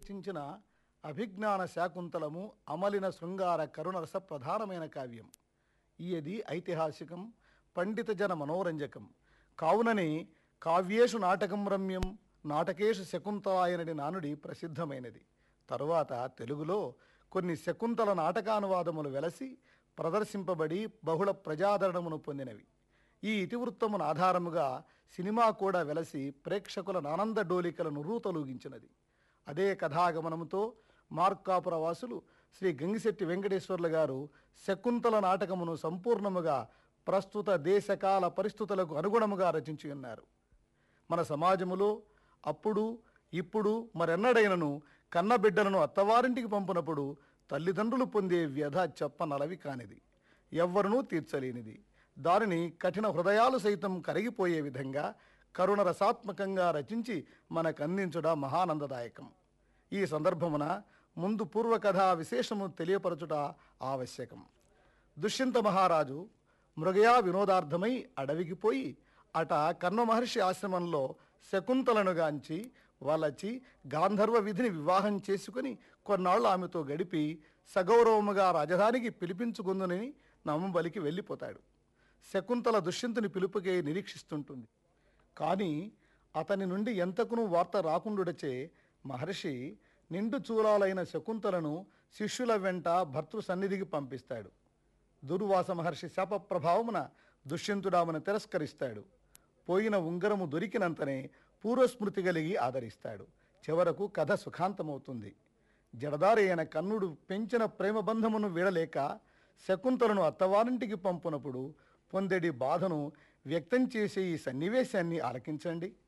రచించిన అభిజ్ఞాన శాకుంతలము అమలిన శృంగార కరుణరస ప్రధానమైన కావ్యం ఈయది ఐతిహాసికం పండిత జన మనోరంజకం కావుననే కావ్యేషు నాటకం రమ్యం నాటకేషు శకుంతలాయనడి నానుడి ప్రసిద్ధమైనది తరువాత తెలుగులో కొన్ని శకుంతల నాటకానువాదములు వెలసి ప్రదర్శింపబడి బహుళ ప్రజాదరణమును పొందినవి ఈ ఇతివృత్తమును ఆధారముగా సినిమా కూడా వెలసి ప్రేక్షకుల ఆనంద డోలికలను రూతలూగించినది అదే కథాగమనముతో మార్కాపుర వాసులు శ్రీ గంగిశెట్టి వెంకటేశ్వర్ల గారు శకుంతల నాటకమును సంపూర్ణముగా ప్రస్తుత దేశకాల పరిస్థితులకు అనుగుణముగా రచించి ఉన్నారు మన సమాజములో అప్పుడు ఇప్పుడు మరెన్నడైనను కన్నబిడ్డలను అత్తవారింటికి పంపినప్పుడు తల్లిదండ్రులు పొందే వ్యధ చెప్పనలవి కానిది ఎవ్వరనూ తీర్చలేనిది దానిని కఠిన హృదయాలు సైతం కరిగిపోయే విధంగా కరుణ రసాత్మకంగా రచించి మనకందించుట మహానందదాయకం ఈ సందర్భమున ముందు పూర్వకథా విశేషము తెలియపరచుట ఆవశ్యకం దుష్యంత మహారాజు మృగయా వినోదార్థమై అడవికి పోయి అట కర్ణ మహర్షి ఆశ్రమంలో శకుంతలను గాంచి వలచి గాంధర్వ విధిని వివాహం చేసుకుని కొన్నాళ్ళు ఆమెతో గడిపి సగౌరవముగా రాజధానికి పిలిపించుకుందునని నమ్మబలికి వెళ్ళిపోతాడు శకుంతల దుష్యంతుని పిలుపుకే నిరీక్షిస్తుంటుంది కానీ అతని నుండి ఎంతకును వార్త రాకుండుడచే మహర్షి నిండు చూలాలైన శకుంతలను శిష్యుల వెంట భర్తృ సన్నిధికి పంపిస్తాడు దుర్వాస మహర్షి శాప ప్రభావమున దుష్యంతుడామను తిరస్కరిస్తాడు పోయిన ఉంగరము దొరికినంతనే పూర్వస్మృతి కలిగి ఆదరిస్తాడు చివరకు కథ సుఖాంతమవుతుంది జడదారి అయిన కన్నుడు పెంచిన ప్రేమ బంధమును వీడలేక శకుంతలను అత్తవారింటికి పంపునప్పుడు పొందెడి బాధను వ్యక్తం చేసే ఈ సన్నివేశాన్ని ఆలకించండి